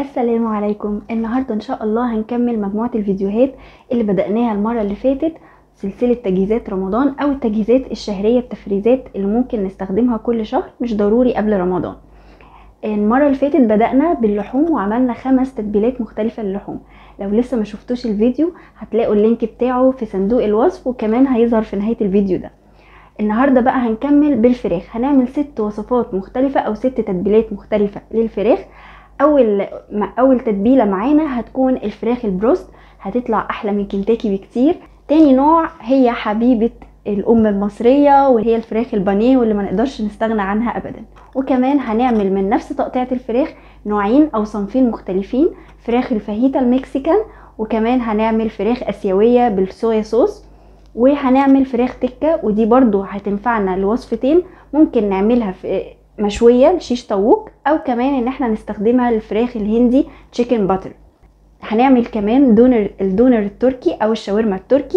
السلام عليكم النهاردة ان شاء الله هنكمل مجموعة الفيديوهات اللي بدأناها المرة اللي فاتت سلسلة تجهيزات رمضان او التجهيزات الشهرية التفريزات اللي ممكن نستخدمها كل شهر مش ضروري قبل رمضان المرة اللي فاتت بدأنا باللحوم وعملنا خمس تتبيلات مختلفة للحوم لو لسه ما شفتوش الفيديو هتلاقوا اللينك بتاعه في صندوق الوصف وكمان هيظهر في نهاية الفيديو ده النهاردة بقى هنكمل بالفراخ هنعمل ست وصفات مختلفة او ست تتبيلات مختلفة للفراخ اول اول تتبيله معانا هتكون الفراخ البروست هتطلع احلى من كنتاكي بكتير تاني نوع هي حبيبه الام المصريه وهي الفراخ البانيه واللي ما نقدرش نستغنى عنها ابدا وكمان هنعمل من نفس تقطيعه الفراخ نوعين او صنفين مختلفين فراخ الفاهيتا المكسيكان وكمان هنعمل فراخ اسيويه بالصويا صوص وهنعمل فراخ تكه ودي برضو هتنفعنا لوصفتين ممكن نعملها في مشويه لشيش طاووق او كمان ان احنا نستخدمها للفراخ الهندي تشيكن باتر هنعمل كمان دونر الدونر التركي او الشاورما التركي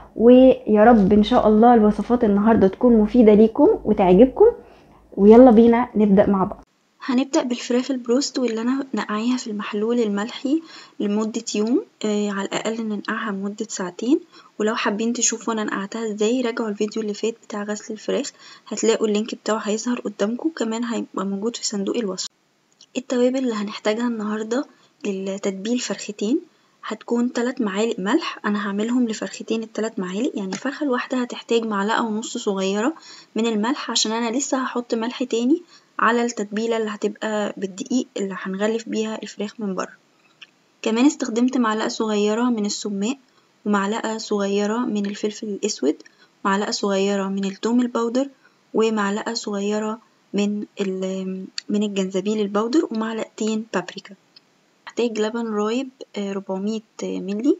ويا رب ان شاء الله الوصفات النهارده تكون مفيده ليكم وتعجبكم ويلا بينا نبدا مع بعض هنبدأ بالفراخ البروست واللي أنا نقعيها في المحلول الملحي لمدة يوم آه على الأقل ننقعها لمدة ساعتين ولو حابين تشوفوا أنا نقعتها ازاي راجعوا الفيديو اللي فات بتاع غسل الفراخ هتلاقوا اللينك بتاعه هيظهر قدامكم كمان هيبقى موجود في صندوق الوصف التوابل اللي هنحتاجها النهاردة للتتبيل فرختين هتكون تلات معالق ملح أنا هعملهم لفرختين التلات معالق يعني الفرخة الواحدة هتحتاج معلقة ونص صغيرة من الملح عشان أنا لسه هحط ملح تاني على التتبيلة اللي هتبقى بالدقيق اللي هنغلف بيها الفراخ من بره كمان استخدمت معلقة صغيرة من السماق ومعلقة صغيرة من الفلفل الأسود معلقة صغيرة من التوم البودر ومعلقة صغيرة من من الجنزبيل البودر ومعلقتين بابريكا هحتاج لبن رايب ربعمية ملي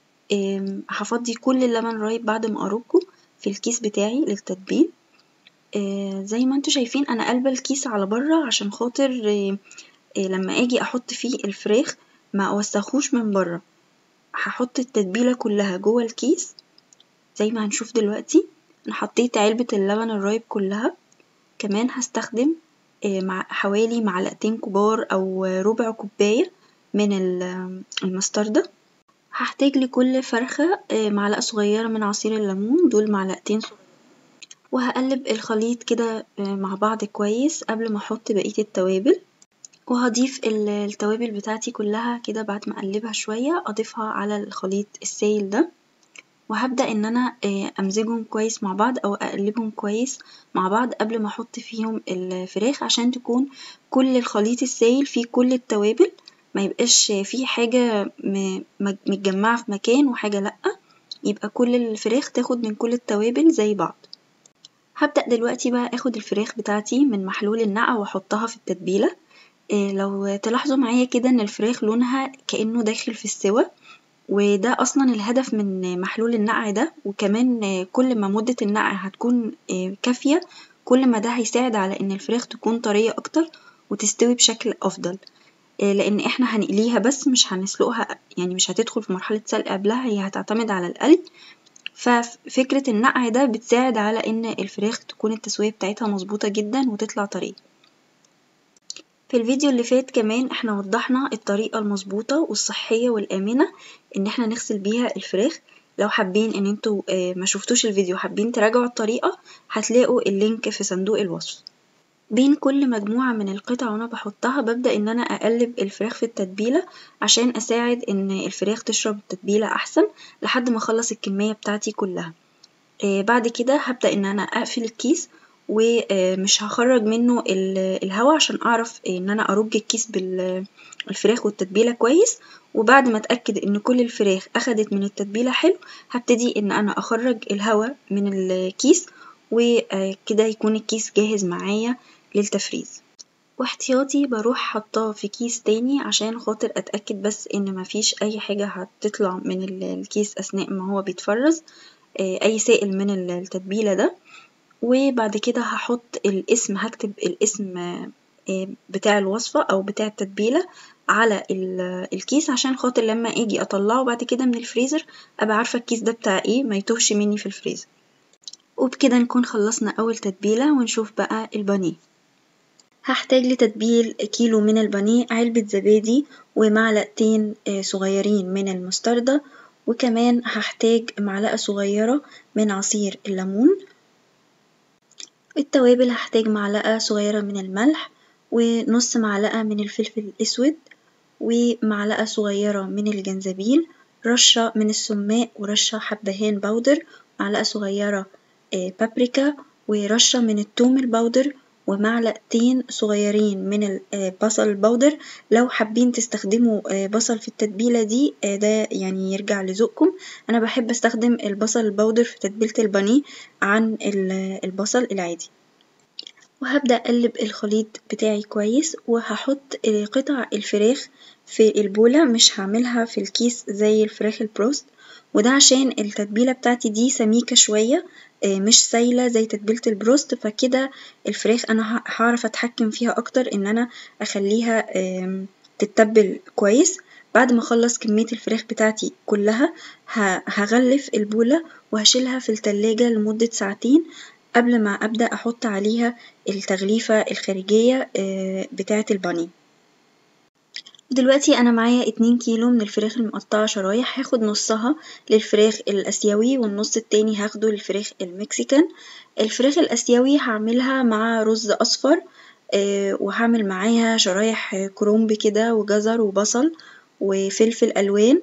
هفضي كل اللبن رايب بعد ما أرجه في الكيس بتاعي للتتبيل آه زي ما انتوا شايفين انا قلبة الكيس على بره عشان خاطر آه آه لما اجي احط فيه الفراخ ما اوسخوش من بره هحط التتبيلة كلها جوه الكيس زي ما هنشوف دلوقتي انا حطيت علبة اللبن الرايب كلها كمان هستخدم مع حوالي معلقتين كبار او ربع كوباية من المستردة هحتاج لكل فرخة معلقة صغيرة من عصير الليمون دول معلقتين صغيرة وهقلب الخليط كده مع بعض كويس قبل ما احط بقية التوابل وهضيف التوابل بتاعتي كلها كده بعد ما اقلبها شوية اضيفها على الخليط السائل ده وهبدأ ان انا امزجهم كويس مع بعض او اقلبهم كويس مع بعض قبل ما احط فيهم الفراخ عشان تكون كل الخليط السائل فيه كل التوابل ما يبقاش فيه حاجة متجمعة في مكان وحاجة لأ يبقى كل الفراخ تاخد من كل التوابل زي بعض هبدأ دلوقتي بقى اخد الفراخ بتاعتي من محلول النقع واحطها في التتبيلة إيه لو تلاحظوا معايا كده ان الفراخ لونها كأنه داخل في السوا وده اصلا الهدف من محلول النقع ده وكمان كل ما مدة النقع هتكون كافية كل ما ده هيساعد على ان الفراخ تكون طرية اكتر وتستوي بشكل افضل لان احنا هنقليها بس مش هنسلقها يعني مش هتدخل في مرحلة سلق قبلها هي هتعتمد على القلي ففكرة النقع ده بتساعد على ان الفراخ تكون التسوية بتاعتها مظبوطة جدا وتطلع طرية في الفيديو اللي فات كمان احنا وضحنا الطريقة المظبوطة والصحية والآمنة ان احنا نغسل بيها الفراخ لو حابين ان انتوا ما شفتوش الفيديو حابين تراجعوا الطريقة هتلاقوا اللينك في صندوق الوصف بين كل مجموعة من القطع وانا بحطها ببدأ ان انا اقلب الفراخ في التتبيلة عشان اساعد ان الفراخ تشرب التتبيلة احسن لحد ما اخلص الكمية بتاعتي كلها آه بعد كده هبدأ ان انا اقفل الكيس ومش هخرج منه الهواء عشان اعرف ان انا ارج الكيس بالفراخ والتتبيلة كويس وبعد ما اتأكد ان كل الفراخ اخدت من التتبيلة حلو هبتدي ان انا اخرج الهواء من الكيس وكده يكون الكيس جاهز معايا للتفريز واحتياطي بروح حطاه في كيس تاني عشان خاطر اتأكد بس ان مفيش اي حاجة هتطلع من الكيس اثناء ما هو بيتفرز اي سائل من التتبيلة ده وبعد كده هحط الاسم هكتب الاسم بتاع الوصفة او بتاع التتبيلة على الكيس عشان خاطر لما اجي اطلعه بعد كده من الفريزر ابقى عارفة الكيس ده بتاع ايه ما يتوهش مني في الفريزر وبكده نكون خلصنا اول تتبيلة ونشوف بقى البانيه هحتاج لتتبيل كيلو من البانيه علبة زبادي ومعلقتين صغيرين من المستردة وكمان هحتاج معلقة صغيرة من عصير الليمون التوابل هحتاج معلقة صغيرة من الملح ونص معلقة من الفلفل الأسود ومعلقة صغيرة من الجنزبيل رشة من السماق ورشة حبهان باودر معلقة صغيرة بابريكا ورشة من التوم الباودر ومعلقتين صغيرين من البصل البودر لو حابين تستخدموا بصل في التتبيلة دي ده يعني يرجع لذوقكم أنا بحب أستخدم البصل البودر في تتبيلة البانيه عن البصل العادي وهبدأ أقلب الخليط بتاعي كويس وهحط قطع الفراخ في البولة مش هعملها في الكيس زي الفراخ البروست وده عشان التتبيلة بتاعتي دي سميكة شوية مش سايلة زي تتبيلة البروست فكده الفراخ أنا هعرف أتحكم فيها أكتر إن أنا أخليها تتبل كويس بعد ما أخلص كمية الفراخ بتاعتي كلها هغلف البولة وهشيلها في التلاجة لمدة ساعتين قبل ما أبدأ أحط عليها التغليفة الخارجية بتاعة البانيه دلوقتي أنا معايا اتنين كيلو من الفراخ المقطعة شرايح هاخد نصها للفراخ الآسيوي والنص التاني هاخده للفراخ المكسيكان الفراخ الآسيوي هعملها مع رز أصفر وهعمل معاها شرايح كرومب كده وجزر وبصل وفلفل ألوان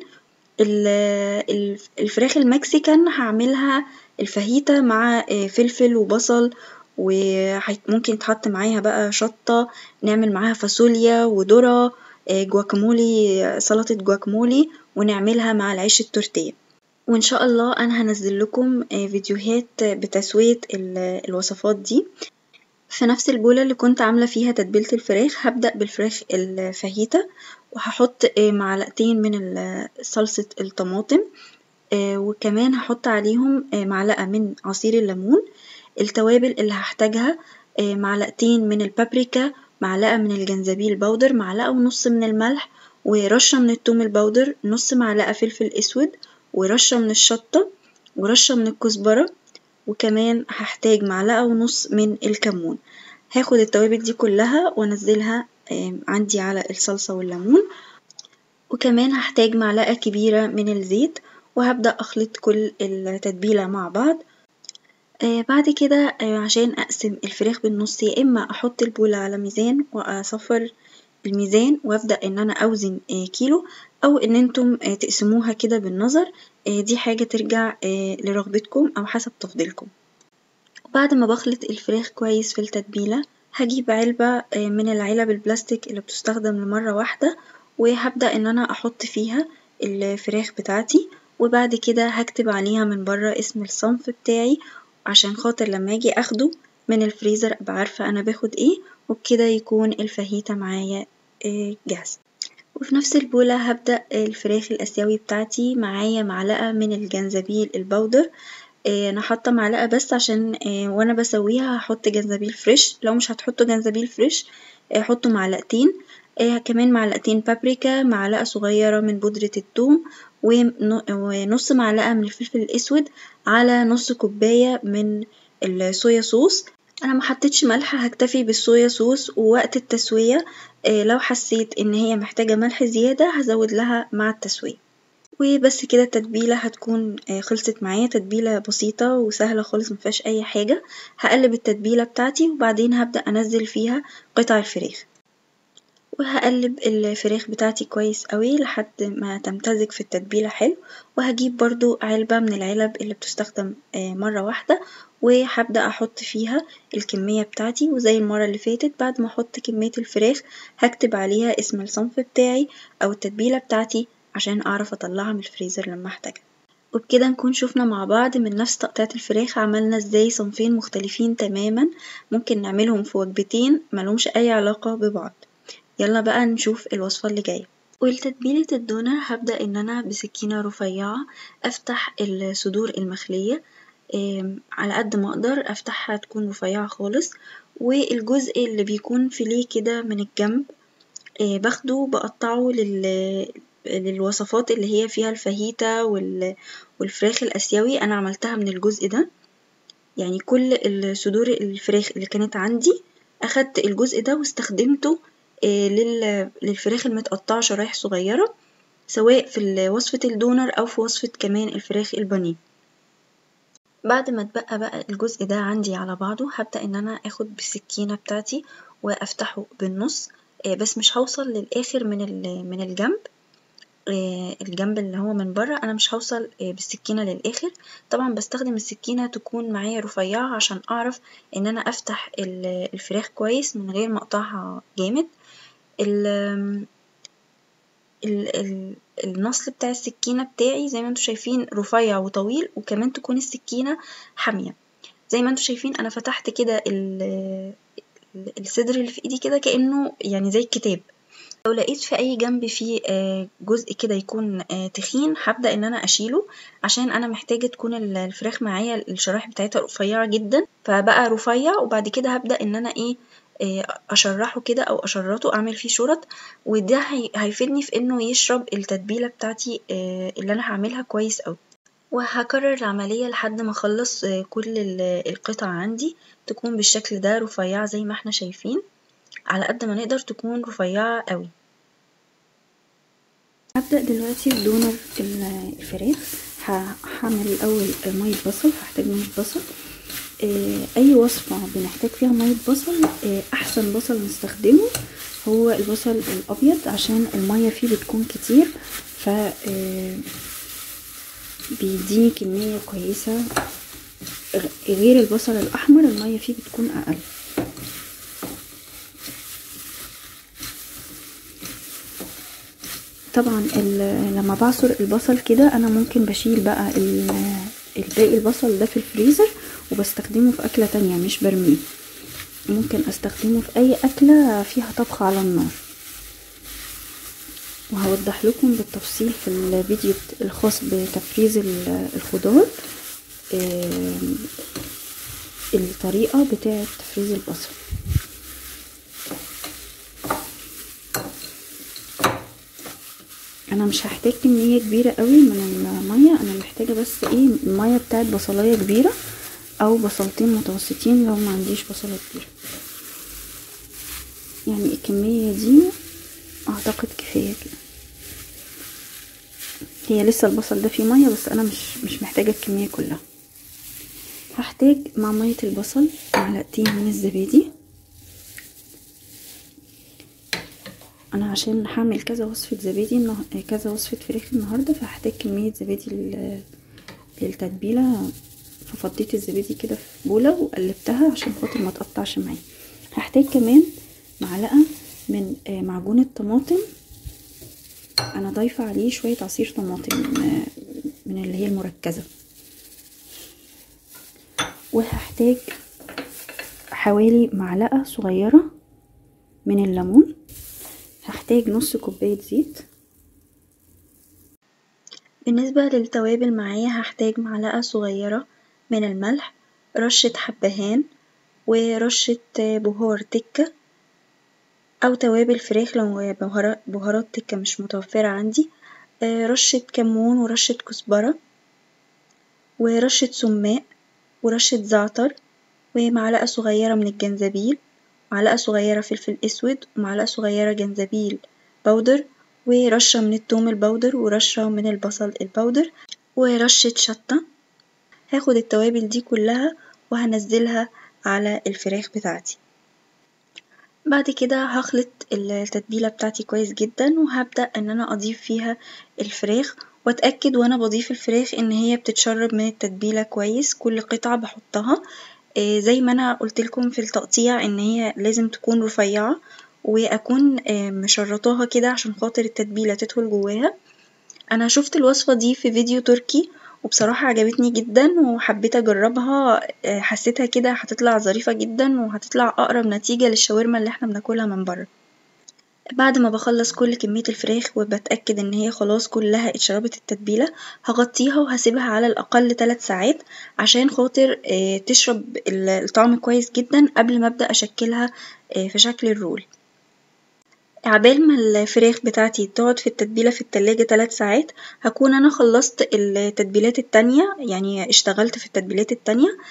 الفراخ المكسيكان هعملها الفاهيتا مع فلفل وبصل وممكن يتحط معاها بقى شطة نعمل معاها فاصوليا وذرة جواكامولي سلطة جواكامولي ونعملها مع العيش التورتيه وإن شاء الله أنا هنزل لكم فيديوهات بتسوية الوصفات دي في نفس البولة اللي كنت عاملة فيها تتبيلة الفراخ هبدأ بالفراخ الفاهيتا وهحط معلقتين من صلصة الطماطم وكمان هحط عليهم معلقة من عصير الليمون التوابل اللي هحتاجها معلقتين من البابريكا معلقة من الجنزبيل بودر معلقة ونص من الملح ورشة من التوم البودر نص معلقة فلفل أسود ورشة من الشطة ورشة من الكزبرة وكمان هحتاج معلقة ونص من الكمون هاخد التوابل دي كلها وانزلها عندي على الصلصة والليمون وكمان هحتاج معلقة كبيرة من الزيت وهبدأ أخلط كل التتبيلة مع بعض آه بعد كده آه عشان أقسم الفراخ بالنص يا إما أحط البولة على ميزان وأصفر الميزان وأبدأ إن أنا أوزن آه كيلو أو إن انتم تقسموها كده بالنظر دي حاجة ترجع لرغبتكم أو حسب تفضيلكم وبعد ما بخلط الفراخ كويس في التتبيلة هجيب علبة من العلب البلاستيك اللي بتستخدم لمرة واحدة وهبدأ إن أنا أحط فيها الفراخ بتاعتي وبعد كده هكتب عليها من برا اسم الصنف بتاعي عشان خاطر لما اجي اخده من الفريزر ابقى عارفة انا باخد ايه وبكده يكون الفاهيتا معايا جاهزة وفي نفس البولة هبدأ الفراخ الآسيوي بتاعتي معايا معلقة من الجنزبيل البودر انا حاطة معلقة بس عشان وانا بسويها هحط جنزبيل فريش لو مش هتحطوا جنزبيل فريش حطوا معلقتين كمان معلقتين بابريكا معلقة صغيرة من بودرة الثوم ونص معلقة من الفلفل الأسود على نص كوباية من الصويا صوص أنا محطتش ملح هكتفي بالصويا صوص ووقت التسوية لو حسيت إن هي محتاجة ملح زيادة هزود لها مع التسوية وبس كده التتبيلة هتكون خلصت معايا تتبيلة بسيطة وسهلة خالص مفيهاش أي حاجة هقلب التتبيلة بتاعتي وبعدين هبدأ أنزل فيها قطع الفراخ وهقلب الفراخ بتاعتي كويس قوي لحد ما تمتزج في التتبيلة حلو وهجيب برضو علبة من العلب اللي بتستخدم مرة واحدة وهبدأ أحط فيها الكمية بتاعتي وزي المرة اللي فاتت بعد ما أحط كمية الفراخ هكتب عليها اسم الصنف بتاعي أو التتبيلة بتاعتي عشان أعرف أطلعها من الفريزر لما أحتاجها وبكده نكون شوفنا مع بعض من نفس تقطيعة الفراخ عملنا ازاي صنفين مختلفين تماما ممكن نعملهم في وجبتين ملهمش أي علاقة ببعض يلا بقى نشوف الوصفة اللي جاية ولتتبيلة الدونر هبدأ إن أنا بسكينة رفيعة أفتح الصدور المخلية على قد ما أقدر أفتحها تكون رفيعة خالص والجزء اللي بيكون فيليه كده من الجنب باخده بقطعه لل للوصفات اللي هي فيها الفاهيتا والفراخ الآسيوي أنا عملتها من الجزء ده يعني كل الصدور الفراخ اللي كانت عندي اخدت الجزء ده واستخدمته للفراخ المتقطعة شرايح صغيرة سواء في وصفة الدونر أو في وصفة كمان الفراخ البانيه بعد ما اتبقى بقى الجزء ده عندي على بعضه هبدأ إن أنا آخد بالسكينة بتاعتي وأفتحه بالنص بس مش هوصل للآخر من من الجنب الجنب اللي هو من بره أنا مش هوصل بالسكينة للآخر طبعا بستخدم السكينة تكون معايا رفيعة عشان أعرف إن أنا أفتح الفراخ كويس من غير ما أقطعها جامد ال ال النصل بتاع السكينة بتاعي زي ما انتوا شايفين رفيع وطويل وكمان تكون السكينة حامية زي ما انتوا شايفين انا فتحت كده الصدر اللي في ايدي كده كأنه يعني زي الكتاب لو لقيت في اي جنب فيه جزء كده يكون تخين هبدأ ان انا اشيله عشان انا محتاجة تكون الفراخ معايا الشرايح بتاعتها رفيعة جدا فبقى رفيع وبعد كده هبدأ ان انا ايه اشرحه كده او اشرطه اعمل فيه شرط وده هيفيدني في انه يشرب التتبيله بتاعتي اللي انا هعملها كويس اوي وهكرر العمليه لحد ما اخلص كل القطع عندي تكون بالشكل ده رفيعه زي ما احنا شايفين على قد ما نقدر تكون رفيعه قوي هبدأ دلوقتي بدونر الفراخ هعمل الأول مية بصل هحتاج مية بصل اي وصفة بنحتاج فيها مية بصل احسن بصل نستخدمه هو البصل الابيض عشان المية فيه بتكون كتير ف بيديني كمية كويسة غير البصل الاحمر المية فيه بتكون اقل طبعا لما بعصر البصل كده انا ممكن بشيل بقى الباقي البصل ده في الفريزر وبستخدمه في أكلة تانية مش برميه ممكن استخدمه في أي أكلة فيها طبخ على النار وهوضح لكم بالتفصيل في الفيديو الخاص بتفريز الخضار الطريقة بتاعة تفريز البصل انا مش هحتاج كمية كبيرة قوي من المية انا محتاجة بس ايه المية بتاعت بصلاية كبيرة او بصلتين متوسطين لو ما عنديش بصلة كبيرة يعني الكمية دي اعتقد كفاية كده هي لسه البصل ده فيه مية بس انا مش مش محتاجة الكمية كلها هحتاج مع مية البصل معلقتين من الزبادي انا عشان هعمل كذا وصفة زبادي كذا وصفة فراخ النهاردة فهحتاج كمية زبادي للتتبيلة ففضيت الزبادي كده في بولة وقلبتها عشان خاطر ما تقطعش معايا هحتاج كمان معلقة من معجون الطماطم انا ضايفة عليه شوية عصير طماطم من اللي هي المركزة وهحتاج حوالي معلقة صغيرة من الليمون هحتاج نص كوباية زيت بالنسبة للتوابل معايا هحتاج معلقة صغيرة من الملح رشة حبهان ورشة بهار تكة أو توابل فراخ لو بهارات تكة مش متوفرة عندي رشة كمون ورشة كزبرة ورشة سماق ورشة زعتر ومعلقة صغيرة من الجنزبيل معلقة صغيرة فلفل أسود ومعلقة صغيرة جنزبيل بودر ورشة من التوم البودر ورشة من البصل البودر ورشة شطة هاخد التوابل دي كلها وهنزلها على الفراخ بتاعتي بعد كده هخلط التتبيلة بتاعتي كويس جدا وهبدأ ان انا اضيف فيها الفراخ واتأكد وانا بضيف الفراخ ان هي بتتشرب من التتبيلة كويس كل قطعة بحطها زي ما انا قلتلكم في التقطيع ان هي لازم تكون رفيعة واكون مشرطاها كده عشان خاطر التتبيلة تدخل جواها انا شفت الوصفة دي في فيديو تركي وبصراحة عجبتني جدا وحبيت اجربها حسيتها كده هتطلع ظريفة جدا وهتطلع اقرب نتيجة للشاورما اللي احنا بناكلها من بره بعد ما بخلص كل كمية الفراخ وبتأكد ان هي خلاص كلها اتشربت التتبيلة هغطيها وهسيبها على الأقل تلات ساعات عشان خاطر تشرب الطعم كويس جدا قبل ما أبدأ أشكلها في شكل الرول عبال ما الفراخ بتاعتي تقعد في التتبيلة في التلاجة تلات ساعات هكون أنا خلصت التتبيلات التانية يعني اشتغلت في التتبيلات التانية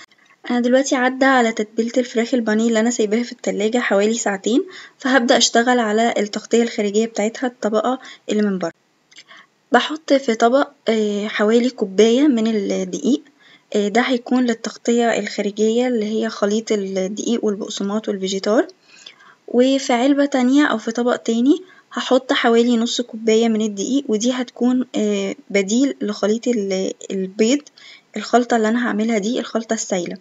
انا دلوقتي عدى على تتبيلة الفراخ البانيه اللي انا سايباها في التلاجة حوالي ساعتين فهبدأ اشتغل على التغطية الخارجية بتاعتها الطبقة اللي من بره بحط في طبق حوالي كوباية من الدقيق ده هيكون للتغطية الخارجية اللي هي خليط الدقيق والبقسماط والفيجيتار وفي علبة تانية أو في طبق تاني هحط حوالي نص كوباية من الدقيق ودي هتكون بديل لخليط البيض الخلطة اللي أنا هعملها دي الخلطة السايلة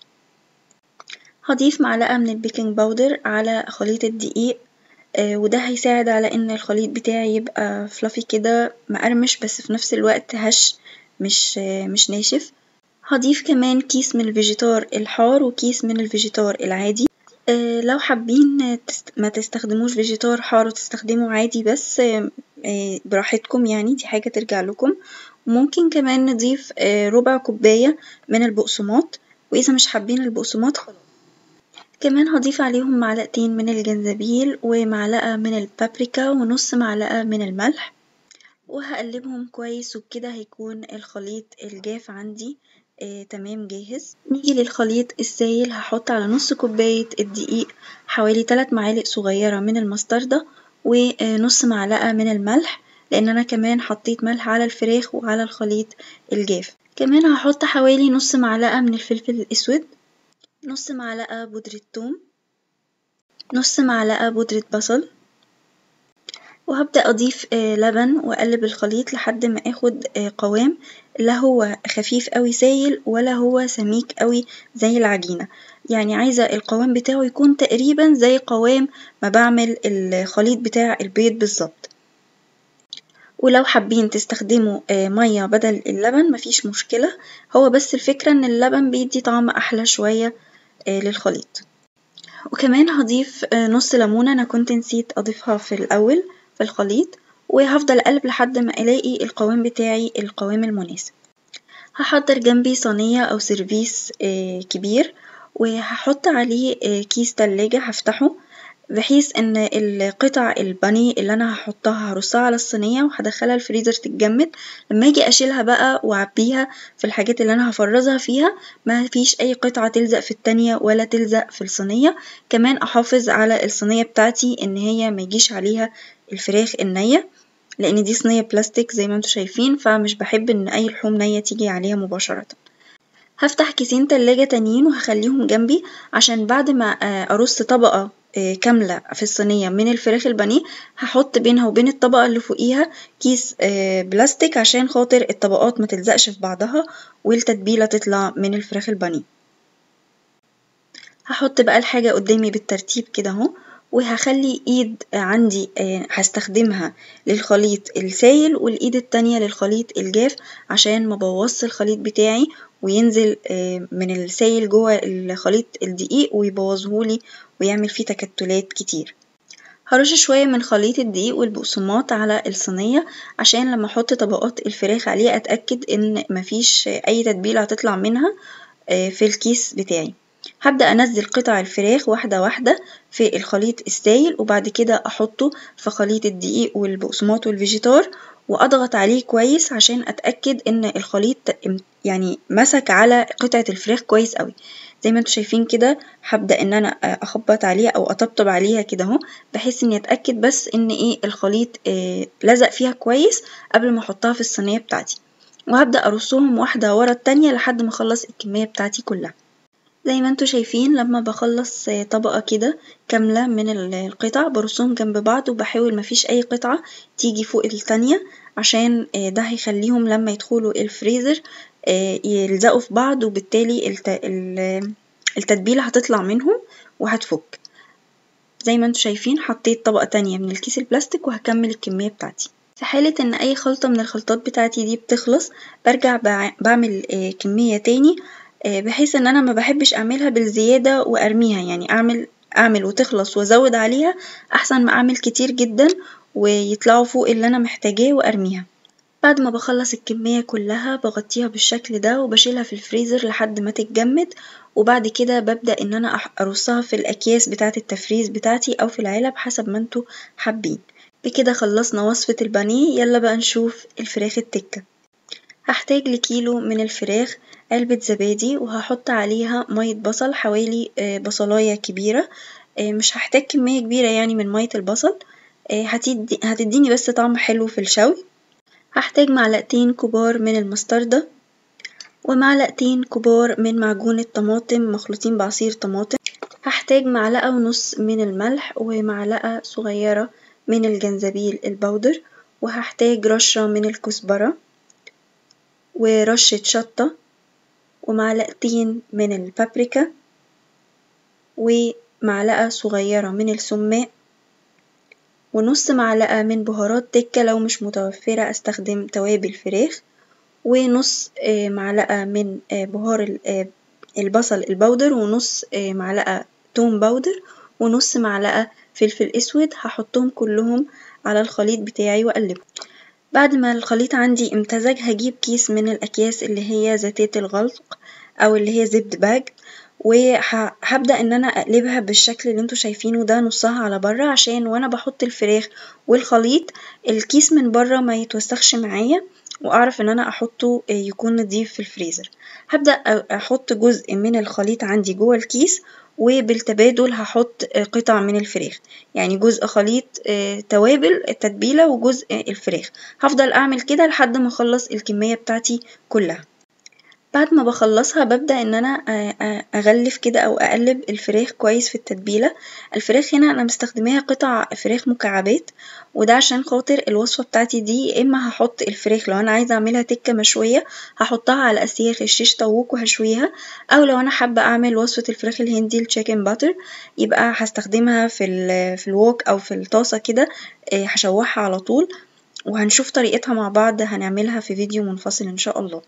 هضيف معلقة من البيكنج باودر على خليط الدقيق وده هيساعد على ان الخليط بتاعي يبقى فلافي كده مقرمش بس في نفس الوقت هش مش مش ناشف هضيف كمان كيس من الفيجيتار الحار وكيس من الفيجيتار العادي لو حابين ما تستخدموش فيجيتار حار وتستخدموا عادي بس براحتكم يعني دي حاجة ترجع لكم ممكن كمان نضيف ربع كوباية من البقسماط وإذا مش حابين البقسماط خلاص كمان هضيف عليهم معلقتين من الجنزبيل ومعلقة من البابريكا ونص معلقة من الملح وهقلبهم كويس وبكده هيكون الخليط الجاف عندي آه تمام جاهز نيجي للخليط السايل هحط على نص كوباية الدقيق حوالي 3 معالق صغيرة من المستردة ونص معلقة من الملح لأن أنا كمان حطيت ملح على الفراخ وعلى الخليط الجاف كمان هحط حوالي نص معلقة من الفلفل الأسود نص معلقة بودرة ثوم نص معلقة بودرة بصل وهبدأ أضيف لبن وأقلب الخليط لحد ما اخد قوام لا هو خفيف أوي سايل ولا هو سميك أوي زي العجينة يعني عايزة القوام بتاعه يكون تقريبا زي قوام ما بعمل الخليط بتاع البيض بالظبط ولو حابين تستخدموا مية بدل اللبن مفيش مشكلة هو بس الفكرة ان اللبن بيدي طعم احلى شوية للخليط وكمان هضيف نص ليمونة انا كنت نسيت اضيفها في الاول في الخليط وهفضل اقلب لحد ما الاقي القوام بتاعي القوام المناسب هحضر جنبي صينية او سيرفيس كبير وهحط عليه كيس تلاجة هفتحه بحيث ان القطع البانيه اللي انا هحطها هرصها على الصينية وهدخلها الفريزر تتجمد لما اجي اشيلها بقى واعبيها في الحاجات اللي انا هفرزها فيها ما فيش اي قطعة تلزق في التانية ولا تلزق في الصينية كمان احافظ على الصينية بتاعتي ان هي ما يجيش عليها الفراخ النية لان دي صينية بلاستيك زي ما انتم شايفين فمش بحب ان اي لحوم نية تيجي عليها مباشرة هفتح كيسين تلاجة تانيين وهخليهم جنبي عشان بعد ما ارص طبقة كاملة في الصينية من الفراخ البانيه هحط بينها وبين الطبقة اللي فوقيها كيس بلاستيك عشان خاطر الطبقات ما تلزقش في بعضها والتتبيلة تطلع من الفراخ البانيه هحط بقى الحاجة قدامي بالترتيب كده اهو وهخلي ايد عندي هستخدمها للخليط السايل والايد التانية للخليط الجاف عشان مبوظش الخليط بتاعي وينزل من السايل جوه الخليط الدقيق ويبوظهولي ويعمل فيه تكتلات كتير هرش شوية من خليط الدقيق والبقسماط على الصينية عشان لما احط طبقات الفراخ عليه اتأكد ان مفيش اي تتبيلة هتطلع منها في الكيس بتاعي هبدأ أنزل قطع الفراخ واحدة واحدة في الخليط السايل وبعد كده أحطه في خليط الدقيق والبقسماط والفيجيتار وأضغط عليه كويس عشان أتأكد إن الخليط يعني مسك على قطعة الفراخ كويس قوي زي ما انتوا شايفين كده هبدأ إن أنا أخبط عليها أو أطبطب عليها كده أهو بحيث إني أتأكد بس إن إيه الخليط إيه لزق فيها كويس قبل ما أحطها في الصينية بتاعتي وهبدأ أرصهم واحدة ورا التانية لحد ما أخلص الكمية بتاعتي كلها زي ما انتوا شايفين لما بخلص طبقة كده كاملة من القطع برصهم جنب بعض وبحاول مفيش أي قطعة تيجي فوق التانية عشان ده هيخليهم لما يدخلوا الفريزر يلزقوا في بعض وبالتالي التتبيلة هتطلع منهم وهتفك زي ما انتوا شايفين حطيت طبقة تانية من الكيس البلاستيك وهكمل الكمية بتاعتي في حالة ان اي خلطة من الخلطات بتاعتي دي بتخلص برجع بعمل كمية تاني بحيث ان انا ما بحبش اعملها بالزيادة وارميها يعني اعمل اعمل وتخلص وازود عليها احسن ما اعمل كتير جدا ويطلعوا فوق اللي انا محتاجاه وارميها بعد ما بخلص الكمية كلها بغطيها بالشكل ده وبشيلها في الفريزر لحد ما تتجمد وبعد كده ببدأ ان انا ارصها في الاكياس بتاعة التفريز بتاعتي او في العلب حسب ما انتوا حابين بكده خلصنا وصفة البانيه يلا بقى نشوف الفراخ التكة هحتاج لكيلو من الفراخ علبة زبادي وهحط عليها مية بصل حوالي بصلاية كبيرة مش هحتاج كمية كبيرة يعني من مية البصل هتدي هتديني بس طعم حلو في الشوي هحتاج معلقتين كبار من المستردة ومعلقتين كبار من معجون الطماطم مخلوطين بعصير طماطم هحتاج معلقة ونص من الملح ومعلقة صغيرة من الجنزبيل البودر وهحتاج رشة من الكزبرة ورشة شطة ومعلقتين من البابريكا ومعلقة صغيرة من السماق ونص معلقة من بهارات تكة لو مش متوفرة أستخدم توابل فراخ ونص معلقة من بهار البصل البودر ونص معلقة توم بودر ونص معلقة فلفل أسود هحطهم كلهم على الخليط بتاعي وأقلبه بعد ما الخليط عندي امتزج هجيب كيس من الأكياس اللي هي ذاتية الغلق أو اللي هي زبد باج وهبدأ إن أنا أقلبها بالشكل اللي انتوا شايفينه ده نصها على برا عشان وأنا بحط الفراخ والخليط الكيس من برا ما يتوسخش معايا وأعرف إن أنا أحطه يكون نضيف في الفريزر هبدأ أحط جزء من الخليط عندي جوه الكيس وبالتبادل هحط قطع من الفراخ يعني جزء خليط توابل التتبيلة وجزء الفراخ هفضل أعمل كده لحد ما أخلص الكمية بتاعتي كلها بعد ما بخلصها ببدأ إن أنا أغلف كده أو أقلب الفراخ كويس في التتبيلة الفراخ هنا أنا مستخدماها قطع فراخ مكعبات وده عشان خاطر الوصفة بتاعتي دي يا إما هحط الفراخ لو أنا عايزة أعملها تكة مشوية هحطها على أسياخ الشيش طاووق وهشويها أو لو أنا حابة أعمل وصفة الفراخ الهندي التشيكن باتر يبقى هستخدمها في ال في الوok أو في الطاسة كده هشوحها على طول وهنشوف طريقتها مع بعض هنعملها في فيديو منفصل إن شاء الله.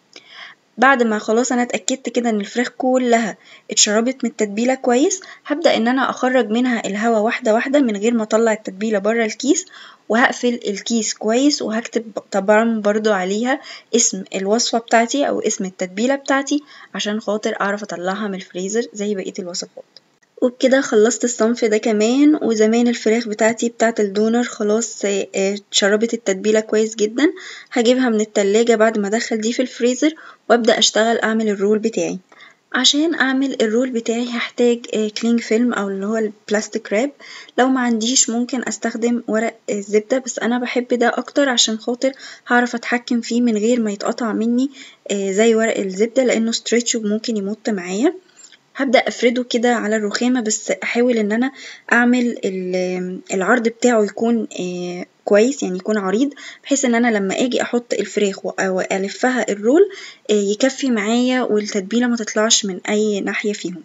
بعد ما خلاص انا اتأكدت كده ان الفراخ كلها اتشربت من التتبيلة كويس هبدأ ان انا اخرج منها الهوا واحدة واحدة من غير ما اطلع التتبيلة برا الكيس وهقفل الكيس كويس وهكتب طبعا برضو عليها اسم الوصفة بتاعتي او اسم التتبيلة بتاعتي عشان خاطر اعرف اطلعها من الفريزر زي بقية الوصفات وبكده خلصت الصنف ده كمان وزمان الفراخ بتاعتي بتاعت الدونر خلاص اتشربت التتبيلة كويس جدا هجيبها من التلاجة بعد ما ادخل دي في الفريزر وابدأ اشتغل اعمل الرول بتاعي عشان اعمل الرول بتاعي هحتاج كلينج فيلم او اللي هو البلاستيك راب لو ما عنديش ممكن استخدم ورق الزبدة بس انا بحب ده اكتر عشان خاطر هعرف اتحكم فيه من غير ما يتقطع مني زي ورق الزبدة لانه ستريتش وممكن يمط معايا هبدأ أفرده كده على الرخامة بس أحاول إن أنا أعمل العرض بتاعه يكون كويس يعني يكون عريض بحيث إن أنا لما أجي أحط الفراخ وألفها الرول يكفي معايا والتتبيلة متطلعش من أي ناحية فيهم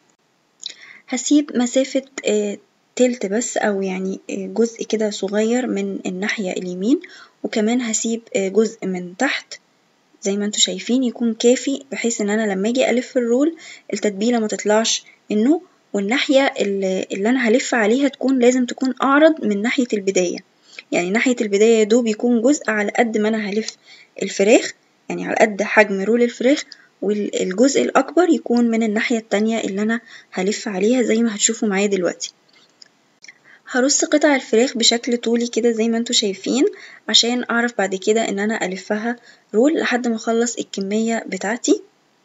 هسيب مسافة تلت بس أو يعني جزء كده صغير من الناحية اليمين وكمان هسيب جزء من تحت زي ما انتوا شايفين يكون كافي بحيث ان انا لما اجي الف الرول التتبيلة ما تطلعش منه والناحية اللي, اللي انا هلف عليها تكون لازم تكون اعرض من ناحية البداية يعني ناحية البداية يدوب يكون جزء على قد ما انا هلف الفراخ يعني على قد حجم رول الفراخ والجزء الاكبر يكون من الناحية التانية اللي انا هلف عليها زي ما هتشوفوا معايا دلوقتي هرص قطع الفراخ بشكل طولي كده زي ما انتوا شايفين عشان اعرف بعد كده ان انا الفها رول لحد ما اخلص الكمية بتاعتي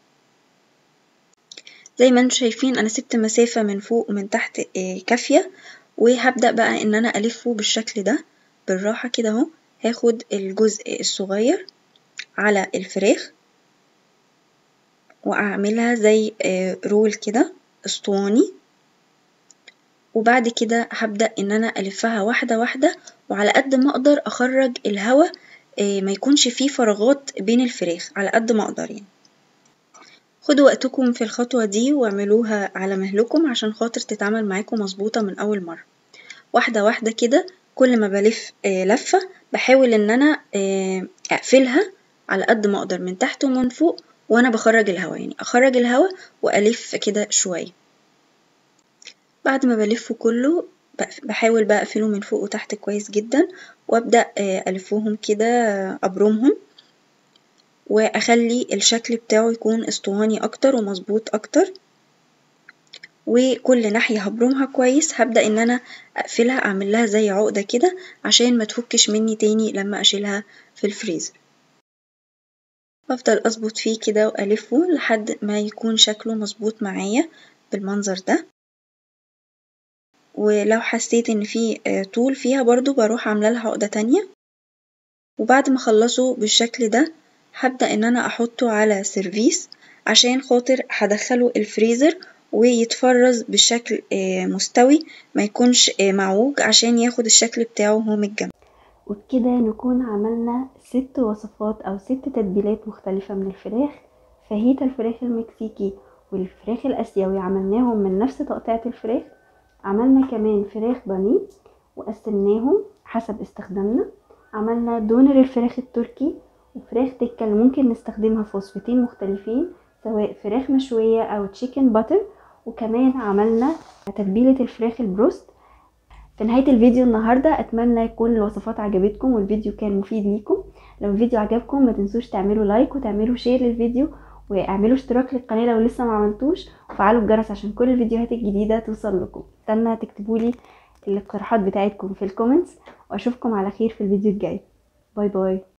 زي ما انتوا شايفين انا سبت مسافة من فوق ومن تحت كافية وهبدأ بقى ان انا الفه بالشكل ده بالراحة كده اهو هاخد الجزء الصغير على الفراخ واعملها زي رول كده اسطواني وبعد كده هبدأ إن أنا ألفها واحدة واحدة وعلى قد ما أقدر أخرج الهوا ما يكونش فيه فراغات بين الفراخ على قد ما أقدر يعني خدوا وقتكم في الخطوة دي واعملوها على مهلكم عشان خاطر تتعمل معاكم مظبوطة من أول مرة واحدة واحدة كده كل ما بلف لفة بحاول إن أنا أقفلها على قد ما أقدر من تحت ومن فوق وأنا بخرج الهوا يعني أخرج الهوا وألف كده شوية بعد ما بلفه كله بحاول بقى اقفله من فوق وتحت كويس جدا وابدأ الفهم كده ابرمهم واخلي الشكل بتاعه يكون اسطواني اكتر ومظبوط اكتر وكل ناحية هبرمها كويس هبدأ ان انا اقفلها اعمل لها زي عقدة كده عشان ما تفكش مني تاني لما اشيلها في الفريزر هفضل اظبط فيه كده والفه لحد ما يكون شكله مظبوط معايا بالمنظر ده ولو حسيت ان في طول فيها برضو بروح عاملة لها عقدة تانية وبعد ما اخلصه بالشكل ده هبدأ ان انا احطه على سيرفيس عشان خاطر هدخله الفريزر ويتفرز بشكل مستوي ما يكونش معوج عشان ياخد الشكل بتاعه وهو متجمد وبكده نكون عملنا ست وصفات او ست تتبيلات مختلفة من الفراخ فاهيتا الفراخ المكسيكي والفراخ الاسيوي عملناهم من نفس تقطيعة الفراخ عملنا كمان فراخ بانيه وقسمناهم حسب استخدامنا عملنا دونر الفراخ التركي وفراخ تكة اللي ممكن نستخدمها في وصفتين مختلفين سواء فراخ مشوية او تشيكن باتر وكمان عملنا تتبيلة الفراخ البروست في نهاية الفيديو النهاردة أتمنى يكون الوصفات عجبتكم والفيديو كان مفيد ليكم لو الفيديو عجبكم ما تنسوش تعملوا لايك وتعملوا شير للفيديو واعملوا اشتراك للقناة لو لسه ما عملتوش وفعلوا الجرس عشان كل الفيديوهات الجديدة توصل لكم استنى تكتبولي الاقتراحات بتاعتكم في الكومنتس واشوفكم على خير في الفيديو الجاي باي باي